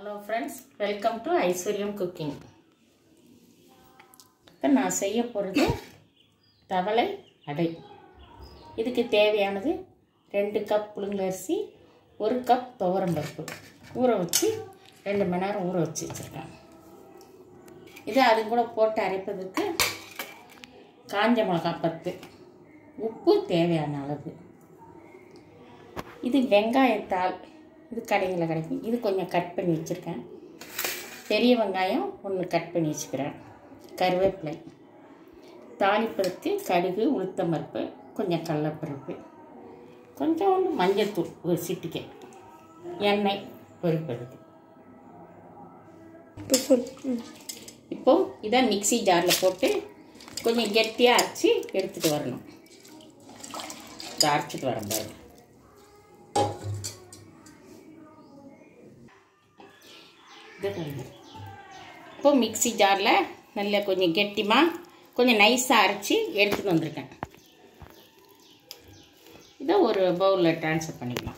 Hello friends welcome to Aishwaryam cooking இப்போ நான் செய்ய போகிறது தவளை அடை இதுக்கு தேவையானது ரெண்டு கப் புழுங்கலரிசி ஒரு கப் துவரம்பருப்பு ஊற வச்சு ரெண்டு மணி நேரம் ஊற வச்சு வச்சுருக்கேன் இது அது கூட போட்டு அரைப்பதற்கு காஞ்ச மிளகாய் பத்து உப்பு தேவையான அளவு இது வெங்காயத்தாள் இது கடைகளில் கிடைக்கும் இது கொஞ்சம் கட் பண்ணி வச்சுருக்கேன் பெரிய வெங்காயம் ஒன்று கட் பண்ணி வச்சுக்கிறேன் கருவேப்பிலை தாளிப்பதற்கு கடுகு உளுத்தம்பருப்பு கொஞ்சம் கடலப்பருப்பு கொஞ்சோண்டு மஞ்சத்தூள் ஒரு சிட்டிக்கை எண்ணெய் பொரிப்பதுக்கு இப்போ இதை மிக்ஸி ஜாரில் போட்டு கொஞ்சம் கெட்டியாக அரைச்சி எடுத்துகிட்டு வரணும் இதை அரைச்சிட்டு வரேன் பாருங்க இது பாருங்க. இப்போ மிக்ஸி ஜாரில் நல்ல கொஞ்சம் கெட்டிமாக கொஞ்சம் நைஸாக அரைச்சி எடுத்துகிட்டு வந்திருக்கேன் இதை ஒரு பவுலில் ட்ரான்ஸ்ஃபர் பண்ணிக்கலாம்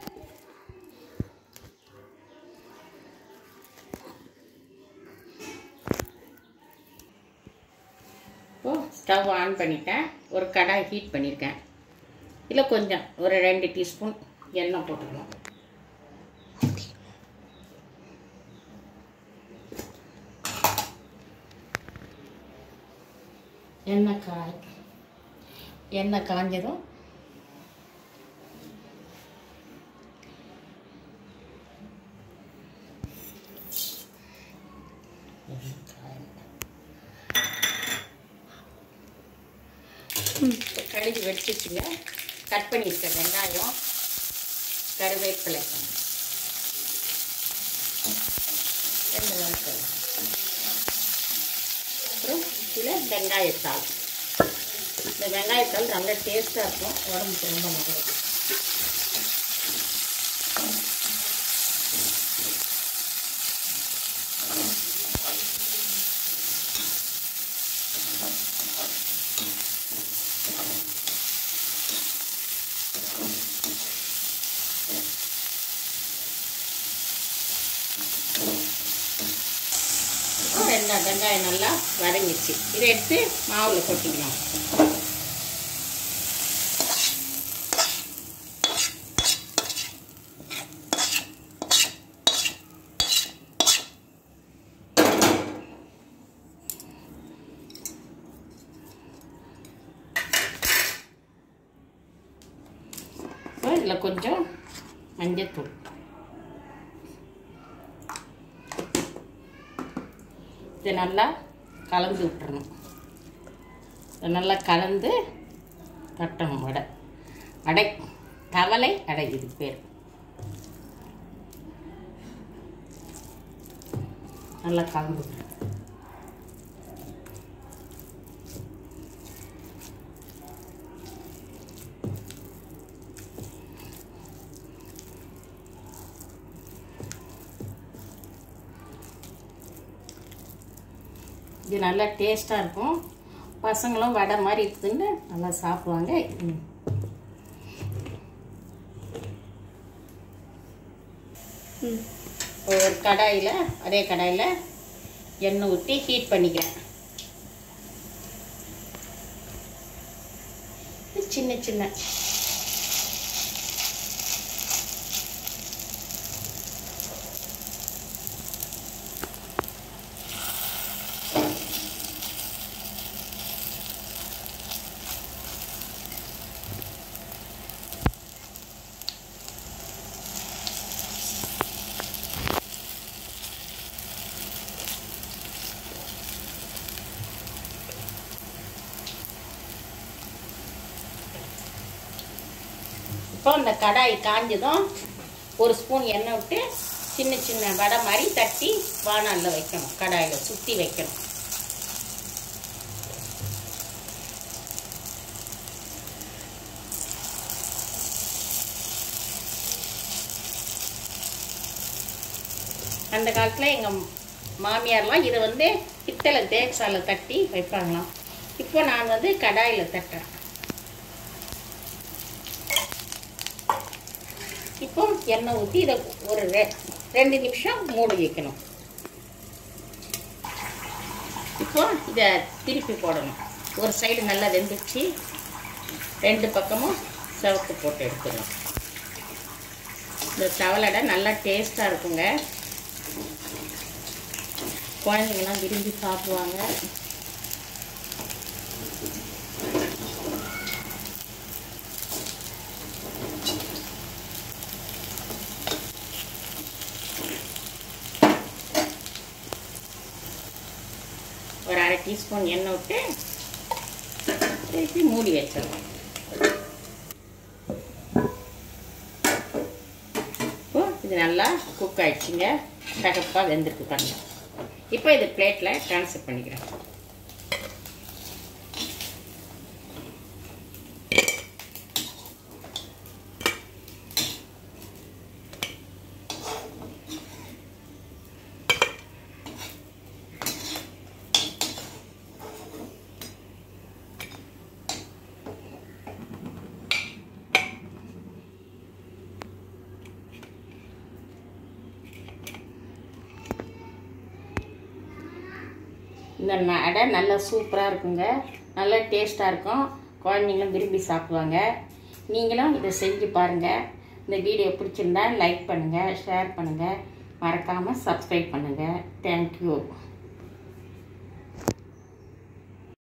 இப்போ ஸ்டவ் ஆன் பண்ணிட்டேன் ஒரு கடாய் ஹீட் பண்ணியிருக்கேன் இதில் கொஞ்சம் ஒரு ரெண்டு டீஸ்பூன் எண்ணெய் போட்டுக்கலாம் எண்ணெய் காய் எண்ணெய் காஞ்சதும் கடுகு வெடிச்சிச்சுங்க கட் பண்ணியிருக்க வெங்காயம் கருவேப்பிலை ரெண்டு வெங்காயம் அப்புறம் இதில் வெங்காயத்தாள் இந்த வெங்காயத்தாள் நல்ல டேஸ்ட்டாக இருக்கும் உடம்புக்கு ரொம்ப நல்லது ரெண்டு வெங்காயம் நல்லா வதங்கிச்சு இதை எடுத்து மாவில் கொட்டிக்கலாம் இதில் கொஞ்சம் மஞ்சத்தூள் இதை நல்லா கலந்து விட்டுறணும் இதை நல்லா கலந்து தட்டணும் வடை அடை தவளை அடை இது பேர் நல்லா கலந்து விட்டுறணும். இது நல்லா டேஸ்ட்டாக இருக்கும் பசங்களும் வடை மாதிரி இருக்குதுன்னு நல்லா சாப்பிடுவாங்க ம். ஒரு கடாயில் அதே கடாயில் எண்ணெய் ஊற்றி ஹீட் பண்ணிக்கிறேன் இது சின்ன சின்ன இப்போ இந்த கடாய் காஞ்சதும் ஒரு ஸ்பூன் எண்ணெய் விட்டு சின்ன சின்ன வடை மாதிரி தட்டி வானலில் வைக்கணும் கடாயில் சுற்றி வைக்கணும் அந்த காலத்தில் எங்கள் மாமியார்லாம் இதை வந்து பித்தளை தேக்ஸால தட்டி வைப்பாங்களாம் இப்போ நான் வந்து கடாயில் தட்டுறேன் இப்போ எண்ணெய் ஊற்றி இதை ஒரு ரெ ரெண்டு நிமிஷம் மூடி வைக்கணும் இப்போ இதை திருப்பி போடணும் ஒரு சைடு நல்லா வெந்துச்சு ரெண்டு பக்கமும் சிவப்பு போட்டு எடுத்துடணும் இந்த தவளடை நல்லா டேஸ்ட்டாக இருக்குங்க குழந்தைங்கலாம் விரும்பி சாப்பிடுவாங்க ஒரு அரை டீஸ்பூன் எண்ணெய் விட்டு திருப்பி மூடி வச்சிடலாம் இப்போ இது நல்லா குக் ஆயிடுச்சுங்க தகப்பாக வெந்திருக்கு பாருங்க இப்போ இது பிளேட்டில் ட்ரான்ஸ்ஃபர் பண்ணிக்கிறேன் இந்த ந- அடை நல்லா சூப்பராக இருக்குங்க நல்லா டேஸ்ட்டாக இருக்கும் குழந்தைங்களும் விரும்பி சாப்பிடுவாங்க நீங்களும் இதை செஞ்சு பாருங்கள் இந்த வீடியோ பிடிச்சிருந்தா லைக் பண்ணுங்கள் ஷேர் பண்ணுங்கள் மறக்காமல் சப்ஸ்கிரைப் பண்ணுங்கள் தேங்க்யூ